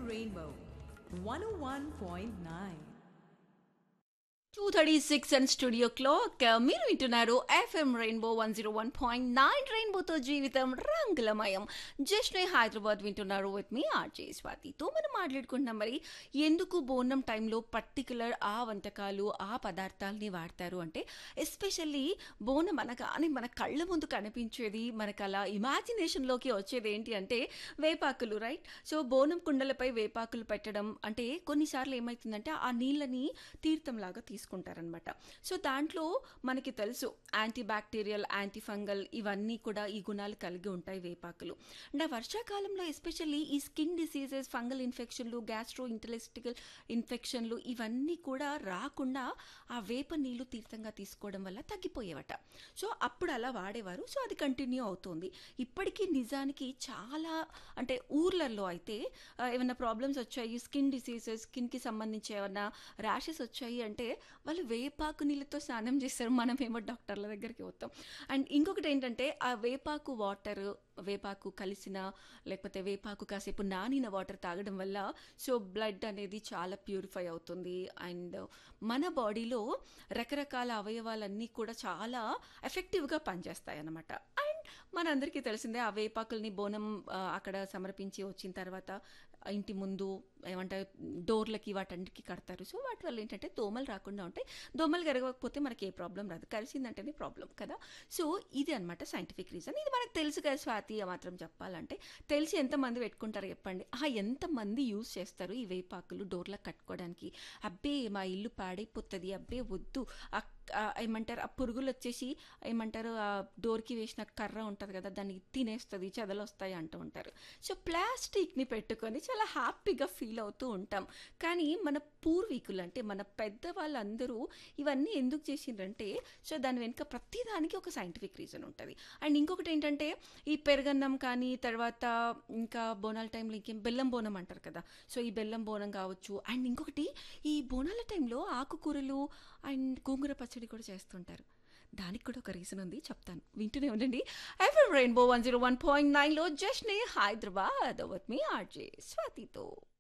Rainbow 101.9. Two thirty six and studio clock మీరు వింటున్నారు FM rainbow one zero one point nine రెయిన్బోతో జీవితం రంగులమయం జస్ట్ హైదరాబాద్ వింటున్నారు విత్ మీ ఆర్జే స్వాతితో మనం మాట్లాడుకుంటున్నాం మరి ఎందుకు బోనం టైంలో పర్టికులర్ ఆ వంటకాలు ఆ పదార్థాలని వాడతారు అంటే ఎస్పెషల్లీ బోనం అనగానే మన కళ్ళ ముందు కనిపించేది మనకు అలా ఇమాజినేషన్లోకి వచ్చేది ఏంటి అంటే వేపాకులు రైట్ సో బోనం కుండలపై వేపాకులు పెట్టడం అంటే కొన్నిసార్లు ఏమవుతుందంటే ఆ నీళ్ళని తీర్థంలాగా తీసుకుంటారనమాట సో దాంట్లో మనకి తెలుసు యాంటీ బ్యాక్టీరియల్ యాంటీ ఫంగల్ ఇవన్నీ కూడా ఈ గుణాలు కలిగి ఉంటాయి వేపాకులు అండ్ ఆ వర్షాకాలంలో ఎస్పెషల్లీ ఈ స్కిన్ డిసీజెస్ ఫంగల్ ఇన్ఫెక్షన్లు గ్యాస్ట్రో ఇంటలెస్టికల్ ఇన్ఫెక్షన్లు ఇవన్నీ కూడా రాకుండా ఆ వేప నీళ్లు తీర్థంగా తీసుకోవడం వల్ల తగ్గిపోయేవట సో అప్పుడు అలా వాడేవారు సో అది కంటిన్యూ అవుతుంది ఇప్పటికీ నిజానికి చాలా అంటే ఊర్లలో అయితే ఆ, ఏమైనా ప్రాబ్లమ్స్ వచ్చాయి స్కిన్ డిసీజెస్ స్కిన్కి సంబంధించి ఏమైనా ర్యాషెస్ వచ్చాయి అంటే వాళ్ళు వేపాకు నీళ్ళతో స్నానం చేస్తారు మనమేమో డాక్టర్ల దగ్గరికి పోతాం అండ్ ఇంకొకటి ఏంటంటే ఆ వేపాకు వాటర్ వేపాకు కలిసిన లేకపోతే వేపాకు కాసేపు నానిన వాటర్ తాగడం వల్ల సో బ్లడ్ అనేది చాలా ప్యూరిఫై అవుతుంది అండ్ మన బాడీలో రకరకాల అవయవాలన్నీ కూడా చాలా ఎఫెక్టివ్గా పనిచేస్తాయి అన్నమాట అండ్ మనందరికీ తెలిసిందే ఆ వేపాకుల్ని బోనం ఆ, అక్కడ సమర్పించి వచ్చిన తర్వాత ఇంటి ముందు ఏమంటారు డోర్లకి వాటన్నిటికి కడతారు సో వాటి వల్ల ఏంటంటే దోమలు రాకుండా ఉంటాయి దోమలు కరగకపోతే మనకి ఏ ప్రాబ్లం రాదు కలిసిందంటేనే ప్రాబ్లం కదా సో ఇది అనమాట సైంటిఫిక్ రీజన్ ఇది మనకు తెలుసు కదా స్వాతి ఆ మాత్రం చెప్పాలంటే తెలిసి ఎంతమంది పెట్టుకుంటారు చెప్పండి ఆ ఎంతమంది యూజ్ చేస్తారు ఈ వేపాకులు డోర్లకు కట్టుకోవడానికి అబ్బే మా ఇల్లు పాడైపోతుంది అబ్బే వద్దు ఆ ఆ ఏమంటారు ఆ పురుగులు వచ్చేసి ఏమంటారు ఆ డోర్కి వేసిన కర్ర ఉంటుంది కదా దాన్ని తినేస్తుంది చెదలు వస్తాయి అంటూ ఉంటారు సో ప్లాస్టిక్ని పెట్టుకొని చాలా హ్యాపీగా ఫీల్ అవుతూ ఉంటాం కానీ మన పూర్వీకులు అంటే మన పెద్దవాళ్ళందరూ ఇవన్నీ ఎందుకు చేసిండ్రంటే సో దాని వెనుక ప్రతిదానికి ఒక సైంటిఫిక్ రీజన్ ఉంటుంది అండ్ ఇంకొకటి ఏంటంటే ఈ పెరగన్నం కానీ తర్వాత ఇంకా బోనాల టైంలో ఇంకేం బెల్లం బోనం అంటారు కదా సో ఈ బెల్లం బోనం కావచ్చు అండ్ ఇంకొకటి ఈ బోనాల టైంలో ఆకుకూరలు అండ్ గోంగూర పచ్చడి కూడా చేస్తుంటారు దానికి కూడా ఒక రీజన్ ఉంది చెప్తాను వింటూనే ఉండండి FM rainbow one zero one point నైన్లో జస్ట్ నే హైదరాబాద్ విత్ మీ ఆర్జే స్వాతితో